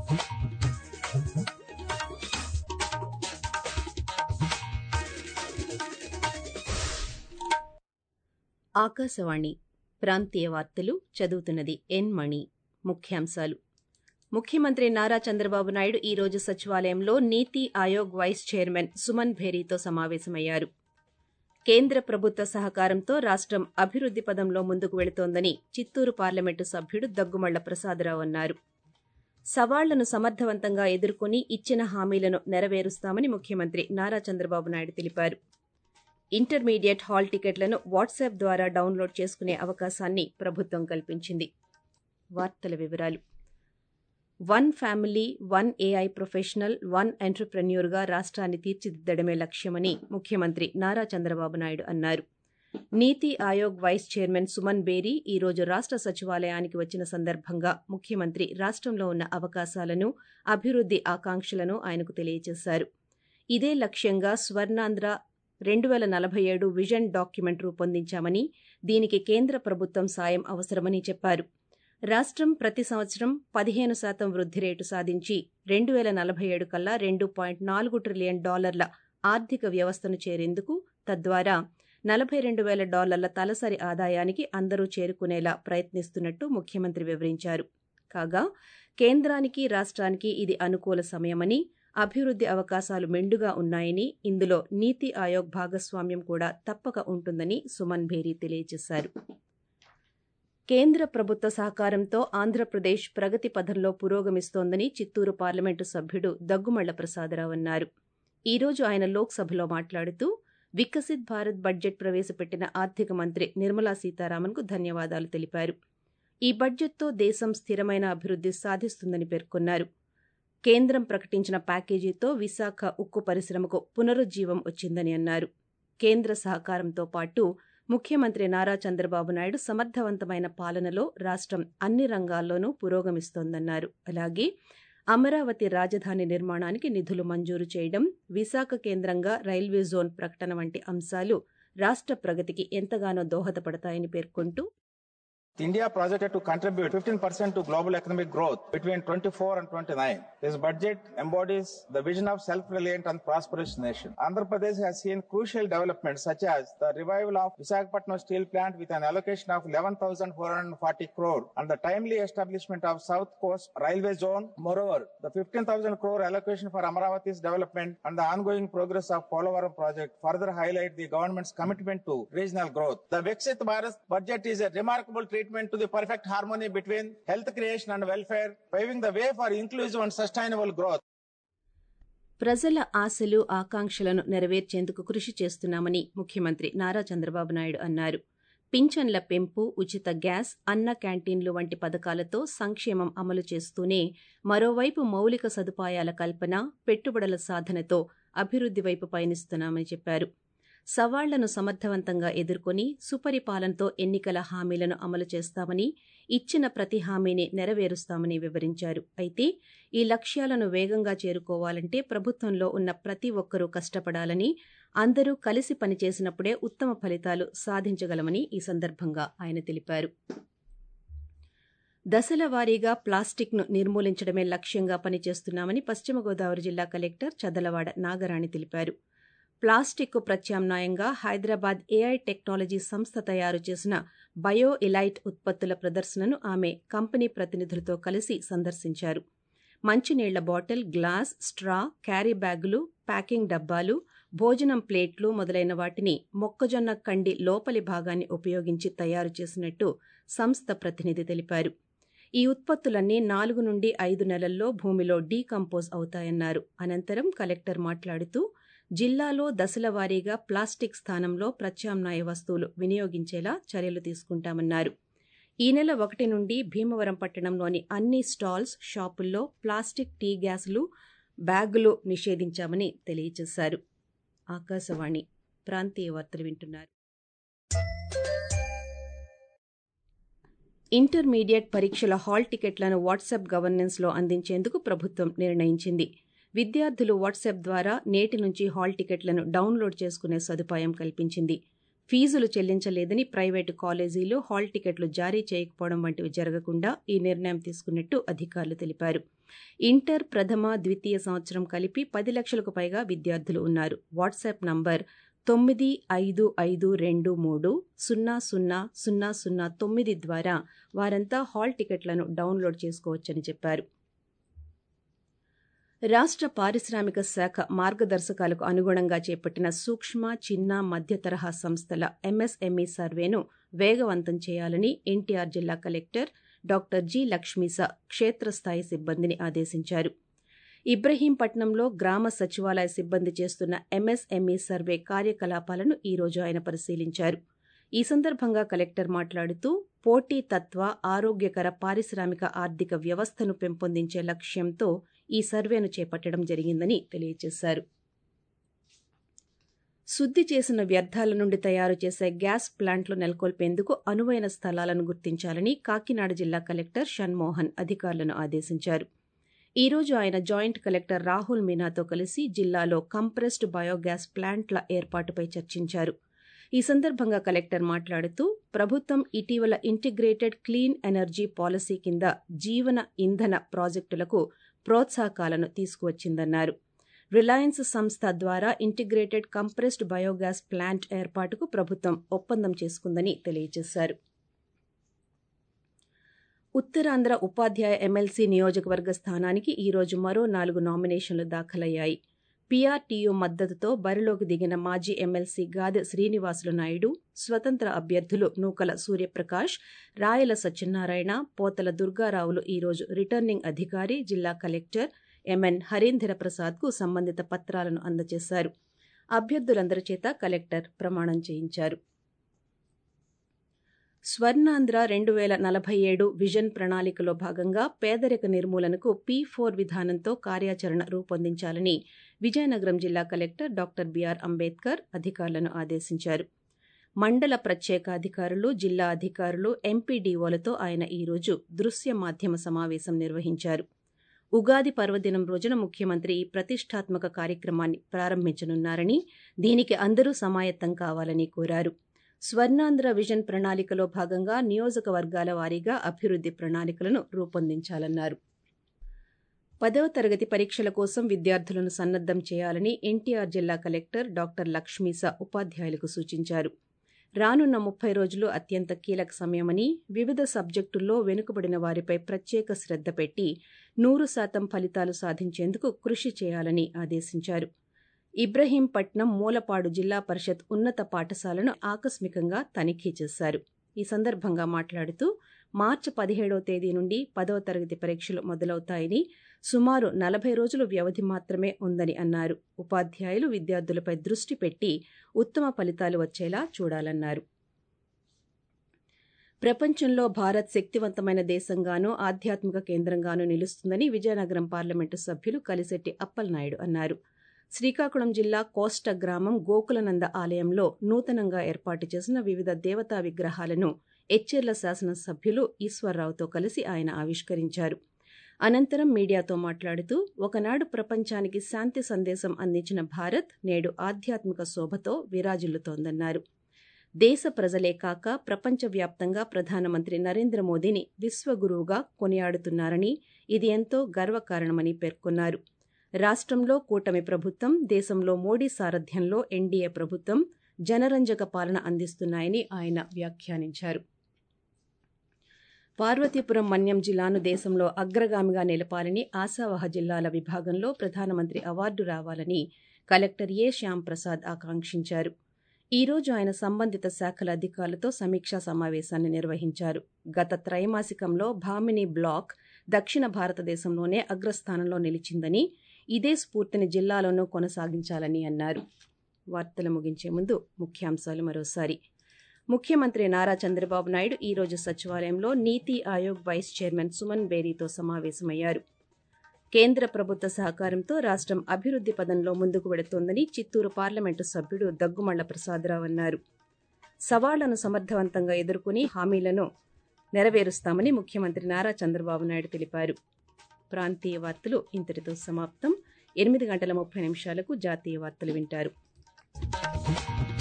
ఆకాశవాణి ప్రాంతీయ వార్తలు చదువుతున్నది ఎన్ మణి ముఖ్యాంశాలు ముఖ్యమంత్రి నారా చంద్రబాబు నాయుడు ఈ రోజు సచివాలయంలో నీతి ఆయోగ్ వైస్ చైర్మన్ సుమన్ భేరీతో సమావేశమయ్యారు కేంద్ర ప్రభుత్వ సహకారంతో రాష్టం అభివృద్ది పదంలో ముందుకు వెళుతోందని చిత్తూరు పార్లమెంటు సభ్యుడు దగ్గుమళ్ల ప్రసాదరావు అన్నారు సవాళ్లను సమర్థవంతంగా ఎదుర్కొని ఇచ్చిన హామీలను నెరవేరుస్తామని ముఖ్యమంత్రి నారా చంద్రబాబు నాయుడు తెలిపారు ఇంటర్మీడియట్ హాల్ టికెట్లను వాట్సాప్ ద్వారా డౌన్లోడ్ చేసుకునే అవకాశాన్ని ప్రభుత్వం కల్పించింది వార్తల వివరాలు one family one AI professional one ఎంటర్ప్రెన్యూర్గా రాష్ట్రాన్ని తీర్చిదిద్దడమే లక్ష్యమని ముఖ్యమంత్రి నారా చంద్రబాబు నాయుడు అన్నారు నీతి ఆయోగ్ వైస్ చైర్మన్ సుమన్ బేరీ ఈ రోజు రాష్ట సచివాలయానికి వచ్చిన సందర్భంగా ముఖ్యమంత్రి రాష్టంలో ఉన్న అవకాశాలను అభివృద్ది ఆకాంక్షలను ఆయనకు తెలియజేశారు ఇదే లక్ష్యంగా స్వర్ణాంధ్ర రెండు వేల నలభై ఏడు విజన్ డాక్యుమెంట్ రూపొందించామని దీనికి కేంద్ర ప్రభుత్వం సాయం అవసరమని చెప్పారు రాష్టం ప్రతి సంవత్సరం పదిహేను శాతం వృద్ధి రేటు సాధించి రెండు వేల నలభై ఏడు కల్లా రెండు పాయింట్ నాలుగు ట్రిలియన్ డాలర్ల ఆర్థిక వ్యవస్థను చేరేందుకు తద్వారా నలభై రెండు వేల డాలర్ల తలసరి ఆదాయానికి అందరూ చేరుకునేలా ప్రయత్నిస్తున్నట్టు ముఖ్యమంత్రి వివరించారు కాగా కేంద్రానికి రాష్ట్రానికి ఇది అనుకూల సమయమని అభివృద్ది అవకాశాలు మెండుగా ఉన్నాయని ఇందులో నీతి ఆయోగ్ భాగస్వామ్యం కూడా తప్పక ఉంటుందని సుమన్ భేరీ తెలియజేశారు కేంద్ర ప్రభుత్వ సహకారంతో ఆంధ్రప్రదేశ్ ప్రగతి పథంలో పురోగమిస్తోందని చిత్తూరు పార్లమెంటు సభ్యుడు దగ్గుమళ్ల ప్రసాదరావు అన్నారు ఈ రోజు ఆయన లోక్సభలో మాట్లాడుతూ వికసిత్ భారత్ బడ్జెట్ ప్రవేశపెట్టిన ఆర్థిక మంత్రి నిర్మలా సీతారామన్కు ధన్యవాదాలు తెలిపారు ఈ బడ్జెట్తో దేశం స్థిరమైన అభివృద్ది సాధిస్తుందని పేర్కొన్నారు కేంద్రం ప్రకటించిన ప్యాకేజీతో విశాఖ ఉక్కు పరిశ్రమకు పునరుజ్జీవం వచ్చిందని అన్నారు కేంద్ర సహకారంతో పాటు ముఖ్యమంత్రి నారా చంద్రబాబు నాయుడు సమర్థవంతమైన పాలనలో రాష్టం అన్ని రంగాల్లోనూ పురోగమిస్తోందన్నారు అలాగే అమరావతి రాజధాని నిర్మాణానికి నిధులు మంజూరు చేయడం విశాఖ కేంద్రంగా రైల్వే జోన్ ప్రకటన వంటి అంశాలు రాష్ట ప్రగతికి ఎంతగానో దోహదపడతాయని పేర్కొంటూ India projected to contribute 15% to global economic growth between 24 and 29. This budget embodies the vision of self-reliant and prosperous nation. Andhra Pradesh has seen crucial developments such as the revival of Visakhapatnam steel plant with an allocation of 11,440 crore and the timely establishment of South Coast Railway Zone. Moreover, the 15,000 crore allocation for Amaravati's development and the ongoing progress of Polavaram project further highlight the government's commitment to regional growth. The Viksit Bharat budget is a remarkable treatment treatment to the perfect harmony between health creation and welfare, paving the way for inclusive and sustainable growth. ప్రజల ఆశలు ఆకాంక్షలను నెరవేర్చేందుకు కృషి చేస్తున్నామని ముఖ్యమంత్రి నారా చంద్రబాబు నాయుడు అన్నారు పింఛన్ల పెంపు ఉచిత గ్యాస్ అన్న క్యాంటీన్లు వంటి పథకాలతో సంక్షేమం అమలు చేస్తూనే మరోవైపు మౌలిక సదుపాయాల కల్పన పెట్టుబడుల సాధనతో అభివృద్ది వైపు పయనిస్తున్నామని చెప్పారు సవాళ్లను సమర్థవంతంగా ఎదుర్కొని సుపరిపాలనతో ఎన్నికల హామీలను అమలు చేస్తామని ఇచ్చిన ప్రతి హామీని నెరవేరుస్తామని వివరించారు అయితే ఈ లక్ష్యాలను వేగంగా చేరుకోవాలంటే ప్రభుత్వంలో ఉన్న ప్రతి ఒక్కరూ కష్టపడాలని అందరూ కలిసి పనిచేసినప్పుడే ఉత్తమ ఫలితాలు సాధించగలమని ఈ సందర్భంగా ఆయన తెలిపారు దశల వారీగా ప్లాస్టిక్ను నిర్మూలించడమే లక్ష్యంగా పనిచేస్తున్నామని పశ్చిమ గోదావరి జిల్లా కలెక్టర్ చదలవాడ నాగరాణి తెలిపారు ప్లాస్టిక్కు ప్రత్యామ్నాయంగా హైదరాబాద్ ఏఐ టెక్నాలజీ సంస్థ తయారు చేసిన బయో ఇలైట్ ఉత్పత్తుల ప్రదర్శనను ఆమె కంపెనీ ప్రతినిధులతో కలిసి సందర్శించారు మంచినీళ్ల బాటిల్ గ్లాస్ స్ట్రా క్యారీ బ్యాగులు ప్యాకింగ్ డబ్బాలు భోజనం ప్లేట్లు మొదలైన వాటిని మొక్కజొన్న కండి లోపలి భాగాన్ని ఉపయోగించి తయారు చేసినట్టు సంస్థ ప్రతినిధి తెలిపారు ఈ ఉత్పత్తులన్నీ నాలుగు నుండి ఐదు నెలల్లో భూమిలో డీకంపోజ్ అవుతాయన్నారు అనంతరం కలెక్టర్ మాట్లాడుతూ జిల్లాలో దశల వారీగా ప్లాస్టిక్ స్థానంలో ప్రత్యామ్నాయ వస్తువులు వినియోగించేలా చర్యలు తీసుకుంటామన్నారు ఈ నెల ఒకటి నుండి భీమవరం పట్టణంలోని అన్ని స్టాల్స్ షాపుల్లో ప్లాస్టిక్ టీ గ్యాసులు బ్యాగులు నిషేధించామని తెలియజేశారు ఆకాశవాణి ప్రాంతీయ వార్తలు వింటున్నారు ఇంటర్మీడియట్ పరీక్షల హాల్ టికెట్లను వాట్సాప్ గవర్నెన్స్లో అందించేందుకు ప్రభుత్వం నిర్ణయించింది విద్యార్థులు వాట్సాప్ ద్వారా నేటి నుంచి హాల్ టికెట్లను డౌన్లోడ్ చేసుకునే సదుపాయం కల్పించింది ఫీజులు చెల్లించలేదని ప్రైవేటు కాలేజీలు హాల్ టికెట్లు జారీ చేయకపోవడం వంటివి జరగకుండా ఈ నిర్ణయం తీసుకున్నట్టు అధికారులు తెలిపారు ఇంటర్ ప్రథమ ద్వితీయ సంవత్సరం కలిపి పది లక్షలకు పైగా విద్యార్థులు ఉన్నారు వాట్సాప్ నంబర్ తొమ్మిది ఐదు ఐదు రెండు మూడు సున్నా సున్నా సున్నా సున్నా తొమ్మిది ద్వారా వారంతా హాల్ టికెట్లను డౌన్లోడ్ చేసుకోవచ్చని చెప్పారు రాష్ట్ర పారిశ్రామిక శాఖ మార్గదర్శకాలకు అనుగుణంగా చేపట్టిన సూక్ష్మ చిన్న మధ్య తరహా సంస్థల ఎంఎస్ఎంఈ సర్వేను వేగవంతం చేయాలని ఎన్టీఆర్ జిల్లా కలెక్టర్ డాక్టర్ జి లక్ష్మీస క్షేత్రస్థాయి సిబ్బందిని ఆదేశించారు ఇబ్రహీంపట్నంలో గ్రామ సచివాలయ సిబ్బంది చేస్తున్న ఎంఎస్ఎంఈ సర్వే కార్యకలాపాలను ఈ రోజు ఆయన పరిశీలించారు ఈ సందర్భంగా కలెక్టర్ మాట్లాడుతూ పోటీ తత్వ ఆరోగ్యకర పారిశ్రామిక ఆర్థిక వ్యవస్థను పెంపొందించే లక్ష్యంతో ఈ సర్వేను చేపట్టడం జరిగిందని తెలియజేశారు శుద్ది చేసిన వ్యర్థాల నుండి తయారు చేసే గ్యాస్ ప్లాంట్లు నెలకొల్పేందుకు అనువైన స్థలాలను గుర్తించాలని కాకినాడ జిల్లా కలెక్టర్ షణ్మోహన్ అధికారులను ఆదేశించారు ఈ రోజు ఆయన జాయింట్ కలెక్టర్ రాహుల్ మీనాతో కలిసి జిల్లాలో కంప్రెస్డ్ బయోగ్యాస్ ప్లాంట్ల ఏర్పాటుపై చర్చించారు ఈ సందర్భంగా కలెక్టర్ మాట్లాడుతూ ప్రభుత్వం ఇటీవల ఇంటిగ్రేటెడ్ క్లీన్ ఎనర్జీ పాలసీ కింద జీవన ఇంధన ప్రాజెక్టులకు ప్రోత్సాహకాలను తీసుకువచ్చిందన్నారు రిలయన్స్ సంస్థ ద్వారా ఇంటిగ్రేటెడ్ కంప్రెస్డ్ బయోగ్యాస్ ప్లాంట్ ఏర్పాటుకు ప్రభుత్వం ఒప్పందం చేసుకుందని తెలియజేశారు ఉత్తరాంధ్ర ఉపాధ్యాయ ఎమ్మెల్సీ నియోజకవర్గ స్థానానికి ఈ రోజు మరో నాలుగు నామినేషన్లు దాఖలయ్యాయి పీఆర్టీయూ మద్దతుతో బరిలోకి దిగిన మాజీ ఎమ్మెల్సీ గాదె శ్రీనివాసులు నాయుడు స్వతంత్ర అభ్యర్థులు నూకల సూర్యప్రకాష్ రాయల సత్యనారాయణ పోతల దుర్గారావులు ఈ రోజు రిటర్నింగ్ అధికారి జిల్లా కలెక్టర్ ఎంఎన్ హరీంద్ర ప్రసాద్కు సంబంధిత పత్రాలను అందజేశారు అభ్యర్థులందరి చేత కలెక్టర్ ప్రమాణం చేయించారు స్వర్ణాంధ్ర రెండు వేల నలభై ఏడు విజన్ ప్రణాళికలో భాగంగా పేదరిక నిర్మూలనకు పీ ఫోర్ విధానంతో కార్యాచరణ రూపొందించాలని విజయనగరం జిల్లా కలెక్టర్ డాక్టర్ బిఆర్ అంబేద్కర్ అధికారులను ఆదేశించారు మండల ప్రత్యేకాధికారులు జిల్లా అధికారులు ఎంపీడీఓలతో ఆయన ఈరోజు దృశ్య మాధ్యమ సమావేశం నిర్వహించారు ఉగాది పర్వదినం రోజున ముఖ్యమంత్రి ఈ ప్రతిష్టాత్మక కార్యక్రమాన్ని ప్రారంభించనున్నారని దీనికి అందరూ సమాయత్తం కావాలని కోరారు స్వర్ణాంధ్ర విజన్ ప్రణాళికలో భాగంగా నియోజకవర్గాల వారీగా అభివృద్ది ప్రణాళికలను రూపొందించాలన్నారు పదవ తరగతి పరీక్షల కోసం విద్యార్థులను సన్నద్దం చేయాలని ఎన్టీఆర్ జిల్లా కలెక్టర్ డాక్టర్ లక్ష్మీస ఉపాధ్యాయులకు సూచించారు రానున్న ముప్పై రోజులు అత్యంత కీలక సమయమని వివిధ సబ్జెక్టుల్లో వెనుకబడిన వారిపై ప్రత్యేక శ్రద్ధ పెట్టి నూరు శాతం ఫలితాలు సాధించేందుకు కృషి చేయాలని ఆదేశించారు ఇబ్రహీంపట్నం మూలపాడు జిల్లా పరిషత్ ఉన్నత పాఠశాలను ఆకస్మికంగా తనిఖీ చేశారు ఈ సందర్భంగా మాట్లాడుతూ మార్చి పదిహేడవ తేదీ నుండి పదవ తరగతి పరీక్షలు మొదలవుతాయని సుమారు నలభై రోజుల వ్యవధి మాత్రమే ఉందని అన్నారు ఉపాధ్యాయులు విద్యార్థులపై దృష్టి పెట్టి ఉత్తమ ఫలితాలు వచ్చేలా చూడాలన్నారు ప్రపంచంలో భారత్ శక్తివంతమైన దేశంగానూ ఆధ్యాత్మిక కేంద్రంగానూ నిలుస్తుందని విజయనగరం పార్లమెంటు సభ్యులు కలిశెట్టి అప్పలనాయుడు అన్నారు శ్రీకాకుళం జిల్లా కోస్ట గ్రామం గోకులనంద ఆలయంలో నూతనంగా ఏర్పాటు చేసిన వివిధ దేవతా విగ్రహాలను ఎచ్చెర్ల శాసనసభ్యులు ఈశ్వర్రావుతో కలిసి ఆయన ఆవిష్కరించారు అనంతరం మీడియాతో మాట్లాడుతూ ఒకనాడు ప్రపంచానికి శాంతి సందేశం అందించిన భారత్ నేడు ఆధ్యాత్మిక శోభతో విరాజిల్లుతోందన్నారు దేశ ప్రజలే కాక ప్రపంచవ్యాప్తంగా ప్రధానమంత్రి నరేంద్ర మోదీని విశ్వగురువుగా కొనియాడుతున్నారని ఇది ఎంతో గర్వకారణమని పేర్కొన్నారు రాష్ట్రంలో కూటమి ప్రభుత్వం దేశంలో మోడీ సారథ్యంలో ఎన్డీఏ ప్రభుత్వం జనరంజక పాలన అందిస్తున్నాయని ఆయన వ్యాఖ్యానించారు పార్వతీపురం మన్యం జిల్లాను దేశంలో అగ్రగామిగా నిలపాలని ఆశావహ జిల్లాల విభాగంలో ప్రధానమంత్రి అవార్డు రావాలని కలెక్టర్ ఏ శ్యాంప్రసాద్ ఆకాంక్షించారు ఈ రోజు ఆయన సంబంధిత శాఖల అధికారులతో సమీక్షా సమావేశాన్ని నిర్వహించారు గత త్రైమాసికంలో భామిని బ్లాక్ దక్షిణ భారతదేశంలోనే అగ్రస్థానంలో నిలిచిందని ఇదే స్ఫూర్తిని జిల్లాలోనూ కొనసాగించాలని అన్నారు వార్తలు ముగించే ముందు ముఖ్యాంశాలు మరోసారి ముఖ్యమంత్రి నారా చంద్రబాబు నాయుడు ఈ రోజు సచివాలయంలో నీతి ఆయోగ్ వైస్ చైర్మన్ సుమన్ బేరీతో సమావేశమయ్యారు కేంద్ర ప్రభుత్వ సహకారంతో రాష్ట్రం అభివృద్ది పదంలో ముందుకు వెడుతోందని చిత్తూరు పార్లమెంటు సభ్యుడు దగ్గుమళ్ల ప్రసాదరావు అన్నారు సవాళ్లను సమర్థవంతంగా ఎదుర్కొని హామీలను నెరవేరుస్తామని ముఖ్యమంత్రి నారా చంద్రబాబు నాయుడు తెలిపారు ప్రాంతీయ వార్తలు ఇంతటితో సమాప్తం ఎనిమిది గంటల ముప్పై నిమిషాలకు జాతీయ వార్తలు వింటారు